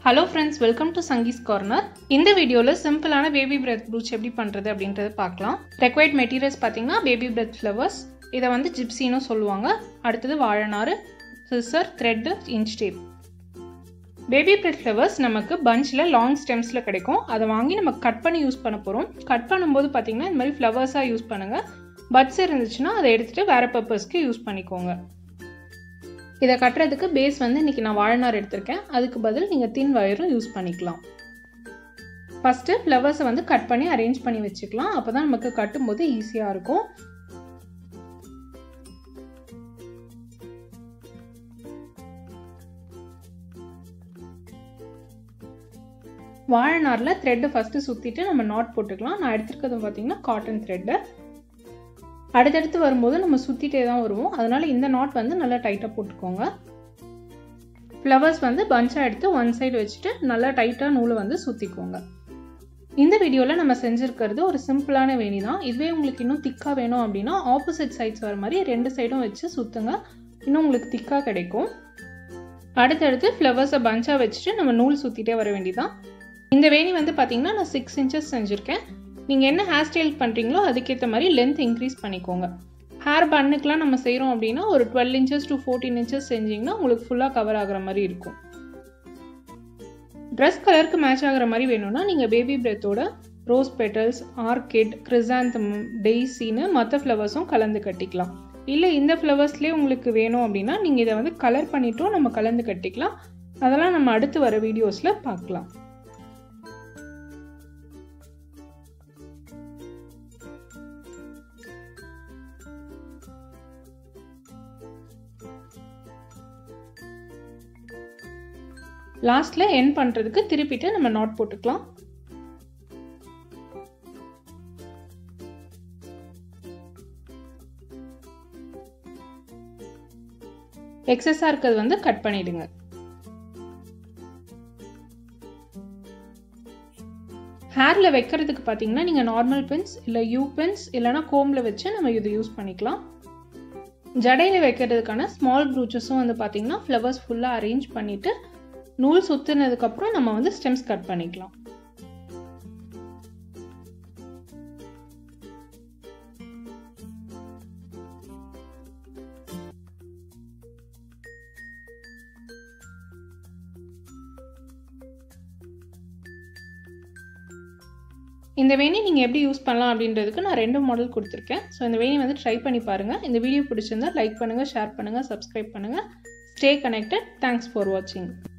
hello friends welcome to Sangee's corner இந்த வீடியோவில் சிம்பிளான பேபி பிரெத் ப்ரூச் எப்படி பண்ணுறது அப்படின்றத பார்க்கலாம் ரெக்வைர்ட் மெட்டீரியல்ஸ் பார்த்தீங்கன்னா பேபி பிரெத் ஃப்ளவர்ஸ் இதை வந்து ஜிப்சின்னு சொல்லுவாங்க அடுத்தது வாழைநாறு scissor thread inch tape baby bread flowers நமக்கு பஞ்சில் லாங் ஸ்டெம்ஸில் கிடைக்கும் அதை வாங்கி நம்ம கட் பண்ணி யூஸ் பண்ண போகிறோம் கட் பண்ணும்போது பார்த்தீங்கன்னா இந்த மாதிரி ஃப்ளவர்ஸாக யூஸ் பண்ணுங்கள் பட்ஸ் இருந்துச்சுன்னா அதை எடுத்துகிட்டு வேறு பர்பஸ்க்கு யூஸ் பண்ணிக்கோங்க இதை கட்டுறதுக்கு பேஸ் வந்து இன்றைக்கி நான் வாழைநார் எடுத்திருக்கேன் அதுக்கு பதில் நீங்கள் தின் வயரும் யூஸ் பண்ணிக்கலாம் ஃபஸ்ட்டு ஃப்ளவர்ஸை வந்து கட் பண்ணி அரேஞ்ச் பண்ணி வச்சுக்கலாம் அப்போ தான் நமக்கு கட்டும்போது ஈஸியாக இருக்கும் வாழைநாரில் த்ரெட்டை ஃபஸ்ட்டு சுற்றிட்டு நம்ம நாட் போட்டுக்கலாம் நான் எடுத்துருக்கிறது பார்த்தீங்கன்னா காட்டன் த்ரெட்டு அடுத்தடுத்து வரும்போது நம்ம சுற்றிட்டே தான் வருவோம் அதனால் இந்த நாட் வந்து நல்லா டைட்டாக போட்டுக்கோங்க ஃப்ளவர்ஸ் வந்து பஞ்சாக எடுத்து ஒன் சைடு வச்சுட்டு நல்லா டைட்டாக நூலை வந்து சுற்றிக்கோங்க இந்த வீடியோவில் நம்ம செஞ்சுருக்கிறது ஒரு சிம்பிளான வேணி தான் இதுவே உங்களுக்கு இன்னும் திக்காக வேணும் அப்படின்னா ஆப்போசிட் சைட்ஸ் வர மாதிரி ரெண்டு சைடும் வச்சு சுற்றுங்க இன்னும் உங்களுக்கு திக்காக கிடைக்கும் அடுத்தடுத்து ஃப்ளவர்ஸை பஞ்சாக வச்சுட்டு நம்ம நூல் சுற்றிட்டே வர வேண்டியதான் இந்த வேணி வந்து பார்த்தீங்கன்னா நான் சிக்ஸ் இன்ச்சஸ் செஞ்சுருக்கேன் நீங்கள் என்ன ஹேர் ஸ்டைல் பண்ணுறீங்களோ அதுக்கேற்ற மாதிரி லென்த் இன்க்ரீஸ் பண்ணிக்கோங்க ஹேர் பண்ணுக்கெலாம் நம்ம செய்கிறோம் அப்படின்னா ஒரு twelve inches to fourteen inches செஞ்சிங்கன்னா உங்களுக்கு ஃபுல்லாக கவர் ஆகிற மாதிரி இருக்கும் ட்ரெஸ் கலருக்கு மேட்ச் ஆகிற மாதிரி வேணும்னா நீங்கள் பேபி பிரெத்தோட ரோஸ் பெட்டல்ஸ் ஆர்கிட் கிரிசாந்தம் டெய்ஸின்னு மற்ற ஃப்ளவர்ஸும் கலந்து கட்டிக்கலாம் இல்லை இந்த ஃப்ளவர்ஸ்லேயே உங்களுக்கு வேணும் அப்படின்னா நீங்கள் இதை வந்து கலர் பண்ணிட்டும் நம்ம கலந்து கட்டிக்கலாம் அதெல்லாம் நம்ம அடுத்து வர வீடியோஸில் பார்க்கலாம் லாஸ்ட்டில் என் பண்ணுறதுக்கு திருப்பிட்டு நம்ம நாட் போட்டுக்கலாம் எக்ஸஸாக இருக்கிறது வந்து கட் பண்ணிடுங்க ஹேரில் வைக்கிறதுக்கு பார்த்தீங்கன்னா நீங்கள் நார்மல் பென்ஸ் இல்லை யூ பென்ஸ் இல்லைனா கோமில் வச்சு நம்ம இதை யூஸ் பண்ணிக்கலாம் ஜடையில் வைக்கிறதுக்கான ஸ்மால் ப்ரூச்சஸும் வந்து பார்த்தீங்கன்னா ஃப்ளவர்ஸ் ஃபுல்லாக அரேஞ்ச் பண்ணிவிட்டு நூல் சுற்றுனதுக்கப்புறம் நம்ம வந்து ஸ்டெம்ஸ் கட் பண்ணிக்கலாம் இந்த வேணி நீங்கள் எப்படி யூஸ் பண்ணலாம் அப்படின்றதுக்கு நான் ரெண்டு மாடல் கொடுத்துருக்கேன் ஸோ இந்த வேணி வந்து ட்ரை பண்ணி பாருங்கள் இந்த வீடியோ பிடிச்சிருந்தா லைக் பண்ணுங்கள் ஷேர் பண்ணுங்கள் சப்ஸ்கிரைப் பண்ணுங்கள் ஸ்டே கனெக்டட் தேங்க்ஸ் ஃபார் வாட்சிங்